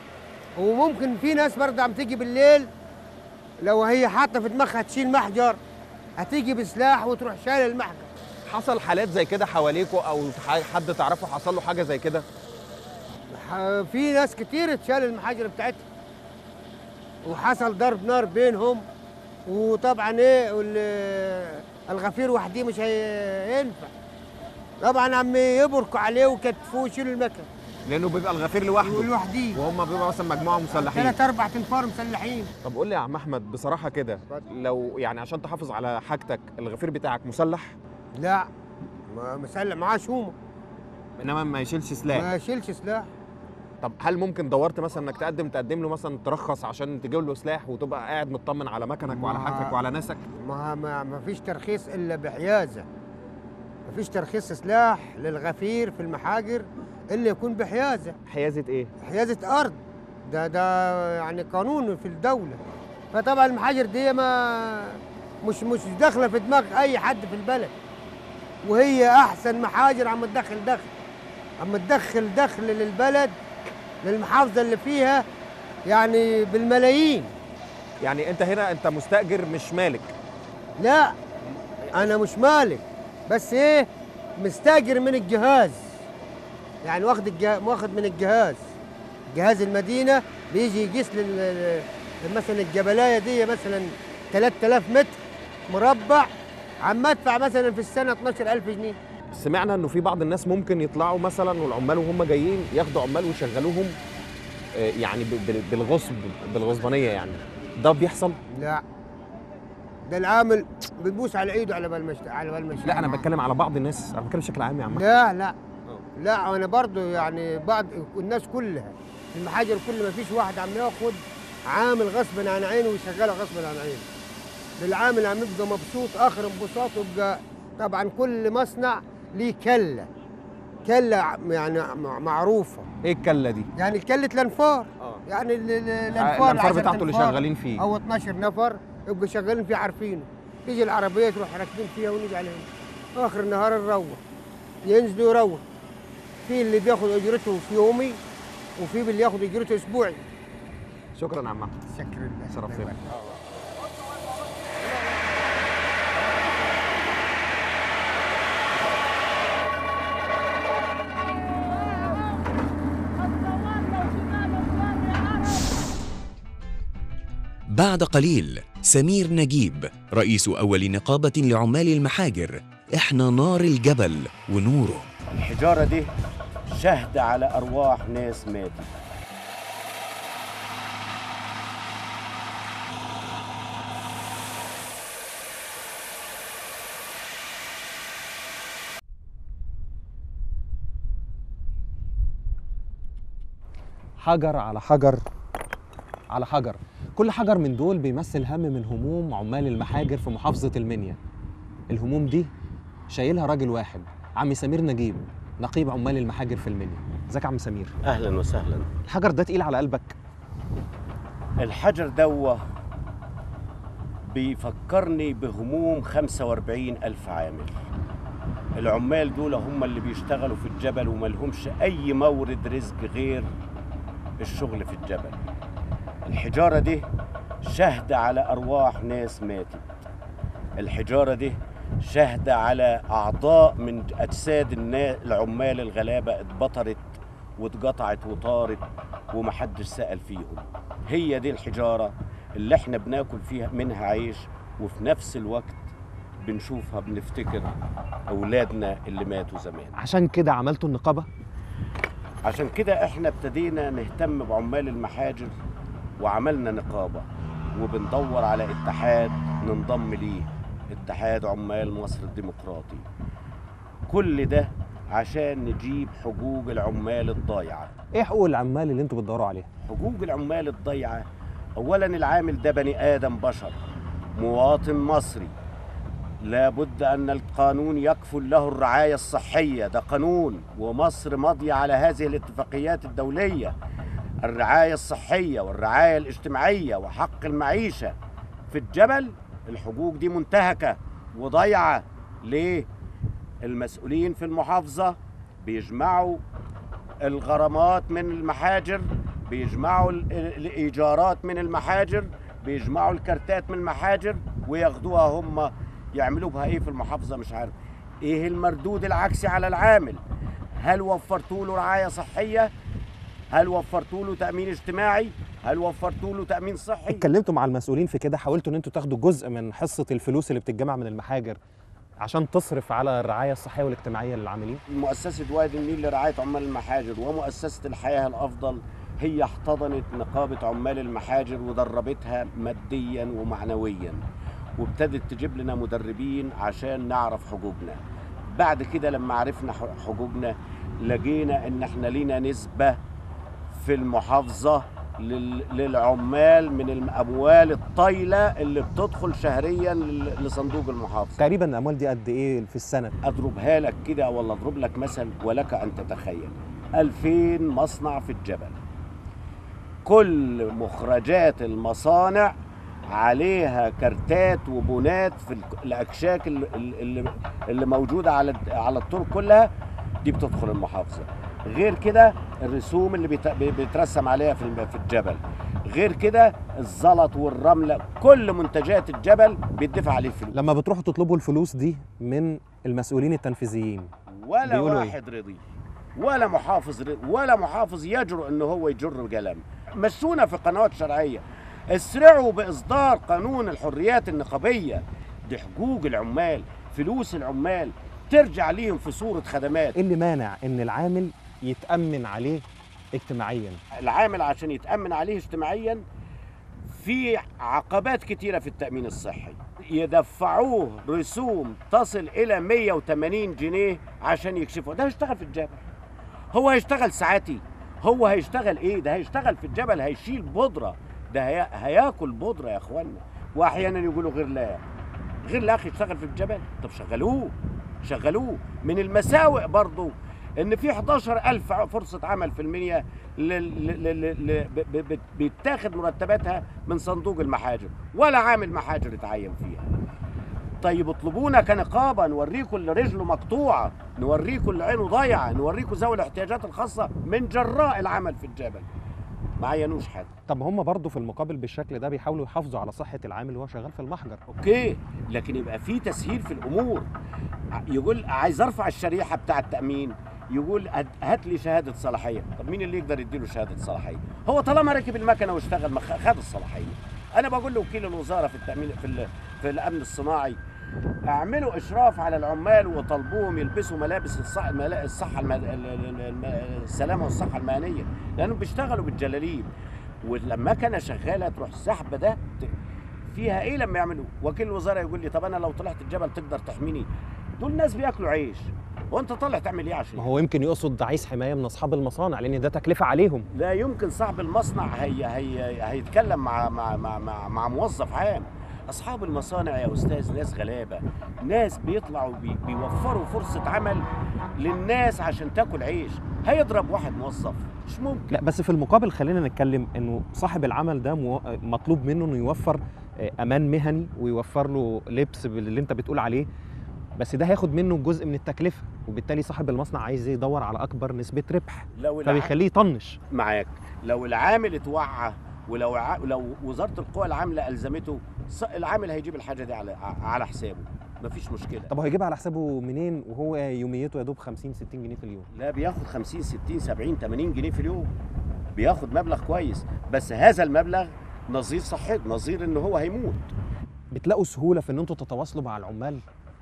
وممكن في ناس برضه عم تيجي بالليل لو هي حاطه في دماغها تشيل محجر هتيجي بسلاح وتروح شايله المحجر حصل حالات زي كده حواليكوا او ح- حد تعرفه حصل له حاجه زي كده ح- في ناس كتير اتشال المحاجر بتاعتها وحصل ضرب نار بينهم وطبعا ايه وال- الغفير وحده مش هينفع طبعا عم يبركوا عليه وكتفوه ويشيلوا المكن لانه بيبقى الغفير لوحده لوحديه وهم بيبقى مثلا مجموعه مسلحين ثلاث اربع تنفار مسلحين طب قول لي يا عم احمد بصراحه كده لو يعني عشان تحافظ على حاجتك الغفير بتاعك مسلح لا ما مسلح معاه شومه انما ما يشيلش سلاح ما يشيلش سلاح طب هل ممكن دورت مثلا انك تقدم تقدم له مثلا ترخص عشان تجيب له سلاح وتبقى قاعد مطمن على مكنك وعلى ما- حاجتك وعلى ناسك ما ما ما فيش ترخيص الا بحيازه ما فيش ترخيص سلاح للغفير في المحاجر الا يكون بحيازه حيازه ايه حيازه ارض ده ده يعني قانون في الدوله فطبعا المحاجر دي ما مش مش داخله في دماغ اي حد في البلد وهي احسن محاجر عم تدخل دخل عم تدخل دخل للبلد للمحافظه اللي فيها يعني بالملايين يعني انت هنا انت مستاجر مش مالك لا انا مش مالك بس ايه مستاجر من الجهاز يعني واخد الجه... واخد من الجهاز جهاز المدينه بيجي يقيس لل... ل- مثلا الجبلايه دي مثلا 3000 متر مربع عم ادفع مثلا في السنه 12000 جنيه سمعنا انه في بعض الناس ممكن يطلعوا مثلا والعمال وهم جايين ياخدوا عمال ويشغلوهم آه، يعني ب- بال- بالغصب بالغصبانيه يعني ده بيحصل لا ده العامل بيبوس على ايده على بال ما يشت- على بال ما لا انا بتكلم على بعض الناس انا بتكلم بشكل عام يا عم لا لا لا انا برضو يعني بعض الناس كلها المحاجر كل ما فيش واحد عم ياخد عامل غصبا عن عينه ويشغله غصبا عن عينه العامل عم يبقى مبسوط اخر انبساط يبقى طبعا كل مصنع ليه كله كله ع- يعني مع- معروفه ايه الكله دي يعني كله الانفار يعني ال- ال- الانفار الأنفار عشرة بتاعته اللي أنفار شغالين فيه. او 12 نفر يبقوا شغالين فيه عارفينه تيجي العربيه تروح راكبين فيها ونيجي عليهم اخر النهار نروح ينزلوا يروح في اللي بياخد اجرته في يومي وفي اللي ياخد اجرته اسبوعي شكرا يا عم احمد شكرا لله شرفتنا بعد قليل سمير نجيب رئيس أول نقابة لعمال المحاجر إحنا نار الجبل ونوره الحجارة دي شهد على أرواح ناس ماتت حجر على حجر على حجر كل حجر من دول بيمثل هم من هموم عمال المحاجر في محافظة المنيا الهموم دي شايلها راجل واحد عم سمير نجيب نقيب عمال المحاجر في المنيا ازيك يا عم سمير أهلا وسهلا الحجر ده تقيل على قلبك الحجر دوه بيفكرني بهموم 45 ألف عامل العمال دول هم اللي بيشتغلوا في الجبل وملهمش أي مورد رزق غير الشغل في الجبل الحجارة دي شهد على أرواح ناس ماتت الحجارة دي شهد على أعضاء من أجساد النا- العمال الغلابة اتبطرت واتقطعت وطارت ومحدش سأل فيهم هي دي الحجارة اللي احنا بناكل فيها منها عيش وفي نفس الوقت بنشوفها بنفتكر أولادنا اللي ماتوا زمان عشان كده عملتوا النقابة عشان كده احنا ابتدينا نهتم بعمال المحاجر وعملنا نقابة وبندور على اتحاد ننضم ليه اتحاد عمال مصر الديمقراطي كل ده عشان نجيب حقوق العمال الضايعة ايه حقوق العمال اللي انتوا بتدوروا عليها حقوق العمال الضيعة أولا العامل ده بني آدم بشر مواطن مصري لابد أن القانون يكفل له الرعاية الصحية ده قانون ومصر ماضية على هذه الاتفاقيات الدولية الرعاية الصحية والرعاية الاجتماعية وحق المعيشة في الجبل الحقوق دي منتهكة وضيعة ليه؟ المسؤولين في المحافظة بيجمعوا الغرامات من المحاجر بيجمعوا ال- ال- الايجارات من المحاجر بيجمعوا الكارتات من المحاجر وياخدوها هم يعملوا بها ايه في المحافظه مش عارف ايه المردود العكسي على العامل هل وفرتوا له رعايه صحيه هل وفرتوا له تامين اجتماعي هل وفرتوا له تامين صحي اتكلمتوا مع المسؤولين في كده حاولتوا ان انتوا تاخدوا جزء من حصه الفلوس اللي بتتجمع من المحاجر عشان تصرف على الرعايه الصحيه والاجتماعيه للعاملين مؤسسة وادي النيل لرعاية عمال المحاجر ومؤسسة الحياة الأفضل هي احتضنت نقابة عمال المحاجر ودربتها ماديا ومعنويا وابتدت تجيب لنا مدربين عشان نعرف حقوقنا بعد كده لما عرفنا ح- حقوقنا لقينا ان احنا لينا نسبة في المحافظة لل- للعمال من الأموال الطايلة اللي بتدخل شهريا لل- لصندوق المحافظة تقريبا الاموال دي قد ايه في السنه اضربها لك كده ولا اضرب لك مثل ولك ان تتخيل 2000 مصنع في الجبل كل مخرجات المصانع عليها كارتات وبونات في الك- الاكشاك اللي, اللي, اللي موجوده على على الطرق كلها دي بتدخل المحافظه غير كده الرسوم اللي بيت- بيترسم عليها في الم- في الجبل غير كده الزلط والرمله كل منتجات الجبل بيدفع عليه فلوس لما بتروحوا تطلبوا الفلوس دي من المسؤولين التنفيذيين ولا بيقولوا إيه؟ واحد رضي ولا محافظ رضي ولا محافظ يجرؤ ان هو يجر قلم مشونا في قنوات شرعيه اسرعوا باصدار قانون الحريات النقابيه دي حقوق العمال فلوس العمال ترجع ليهم في صوره خدمات ايه اللي مانع ان العامل يتامن عليه اجتماعيا العامل عشان يتامن عليه اجتماعيا في عقبات كتيره في التامين الصحي يدفعوه رسوم تصل الى 180 جنيه عشان يكشفوا ده هيشتغل في الجبل هو هيشتغل ساعاتي هو هيشتغل ايه ده هيشتغل في الجبل هيشيل بودره ده هي... هياكل بودره يا اخوانا واحيانا يقولوا غير لا غير لا اخي يشتغل في الجبل طب شغلوه شغلوه من المساوئ برضو ان في 11000 فرصه عمل في المنيا لل- لل- لل- ب- ب- ب- بيتاخد مرتباتها من صندوق المحاجر ولا عامل محاجر يتعين فيها طيب اطلبونا كنقابه نوريكم اللي رجله مقطوعه نوريكم اللي عينه ضايعه نوريكم ذوي الاحتياجات الخاصه من جراء العمل في الجبل ما عينوش حد طب هم برضه في المقابل بالشكل ده بيحاولوا يحافظوا على صحه العامل وهو شغال في المحجر اوكي لكن يبقى في تسهيل في الامور ع- يقول عايز ارفع الشريحه بتاع التامين يقول هات- هات لي شهاده صلاحيه طب مين اللي يقدر يديله شهاده صلاحيه هو طالما ركب المكنه واشتغل ما خ- خد الصلاحيه انا بقول لوكيل الوزاره في التامين في ال- في الامن الصناعي اعملوا اشراف على العمال وطالبوهم يلبسوا ملابس الصح... الملا- الصحه الم... ال- ال- الم- السلامه والصحه المهنيه لانهم بيشتغلوا بالجلاليب ولما كان شغاله تروح سحبه ده ت- فيها ايه لما يعملوا وكيل الوزاره يقول لي طب انا لو طلعت الجبل تقدر تحميني دول ناس بياكلوا عيش وانت طالع تعمل ايه عشان ما هو يمكن يقصد عايز حمايه من اصحاب المصانع لان ده تكلفه عليهم لا يمكن صاحب المصنع هي هي هيتكلم مع مع مع مع, مع موظف عام اصحاب المصانع يا استاذ ناس غلابه ناس بيطلعوا بي بيوفروا فرصه عمل للناس عشان تاكل عيش هيضرب واحد موظف مش ممكن لا بس في المقابل خلينا نتكلم انه صاحب العمل ده مو... مطلوب منه انه يوفر آه، امان مهني ويوفر له لبس باللي انت بتقول عليه بس ده هياخد منه جزء من التكلفه وبالتالي صاحب المصنع عايز يدور على اكبر نسبه ربح لو الع- فبيخليه يطنش معاك لو العامل اتوعى ولو ع... لو وزاره القوى العامله الزمته ص- العامل هيجيب الحاجه دي على على حسابه مفيش مشكله طب هو هيجيبها على حسابه منين وهو يوميته يا دوب 50 60 جنيه في اليوم لا بياخد 50 60 70 80 جنيه في اليوم بياخد مبلغ كويس بس هذا المبلغ نظير صحته نظير ان هو هيموت بتلاقوا سهوله في ان انتوا تتواصلوا مع العمال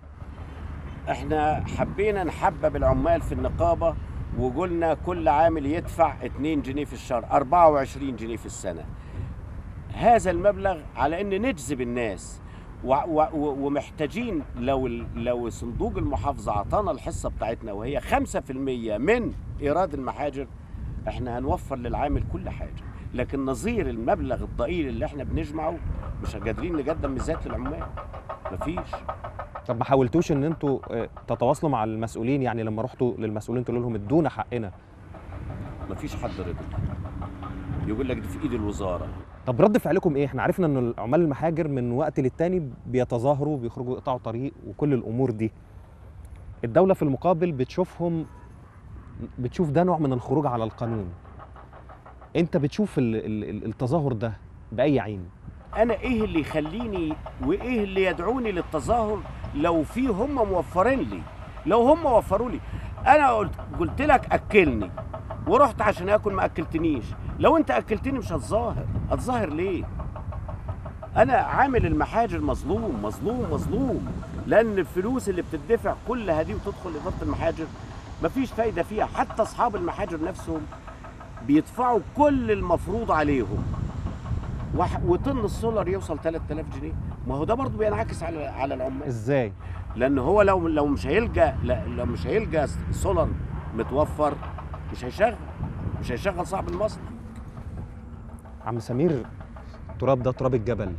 احنا حبينا نحبب العمال في النقابه وقلنا كل عامل يدفع 2 جنيه في الشهر 24 جنيه في السنه هذا المبلغ على ان نجذب الناس و و و ومحتاجين لو ال- لو صندوق المحافظه اعطانا الحصه بتاعتنا وهي 5% من ايراد المحاجر احنا هنوفر للعامل كل حاجه لكن نظير المبلغ الضئيل اللي احنا بنجمعه مش قادرين نقدم ميزات للعمال مفيش طب ما حاولتوش ان انتوا آه، تتواصلوا مع المسؤولين يعني لما رحتوا للمسؤولين تقولوا لهم ادونا حقنا مفيش حد رضي يقول لك دي في ايد الوزاره طب رد فعلكم ايه احنا عرفنا ان عمال المحاجر من وقت للتاني بيتظاهروا بيخرجوا يقطعوا طريق وكل الامور دي الدوله في المقابل بتشوفهم بتشوف ده نوع من الخروج على القانون انت بتشوف ال ال ال التظاهر ده باي عين انا ايه اللي يخليني وايه اللي يدعوني للتظاهر لو في هم موفرين لي لو هم وفروا لي انا قلت قلت لك اكلني ورحت عشان اكل ما اكلتنيش لو انت اكلتني مش هتظاهر هتظاهر ليه انا عامل المحاجر مظلوم مظلوم مظلوم لان الفلوس اللي بتدفع كلها دي وتدخل اداره المحاجر مفيش فايده فيها حتى اصحاب المحاجر نفسهم بيدفعوا كل المفروض عليهم وح- وطن السولار يوصل 3000 جنيه ما هو ده برضه بينعكس على على العمال ازاي لان هو لو لو مش هيلجا لا- لو مش هيلجا سولار متوفر مش هيشغل مش هيشغل صاحب المصنع عم سمير التراب ده تراب الجبل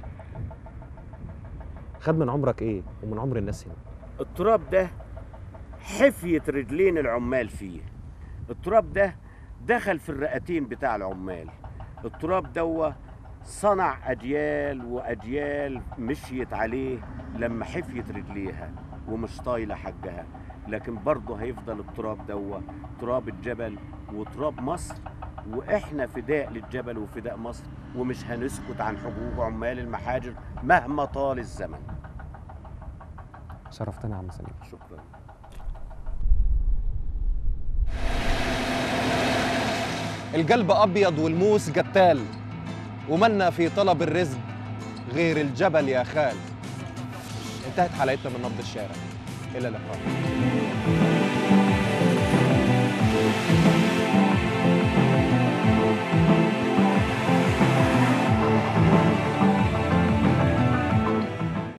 خد من عمرك ايه ومن عمر الناس هنا التراب ده حفية رجلين العمال فيه التراب ده دخل في الرئتين بتاع العمال التراب دوا صنع أجيال وأجيال مشيت عليه لما حفيت رجليها ومش طايلة حقها لكن برضه هيفضل التراب دوا تراب الجبل وتراب مصر واحنا فداء للجبل وفداء مصر ومش هنسكت عن حقوق عمال المحاجر مهما طال الزمن شرفتنا يا عم سمير شكرا القلب أبيض والموس قتال ومنا في طلب الرزق غير الجبل يا خال انتهت حلقتنا من نبض الشارع إلى اللقاء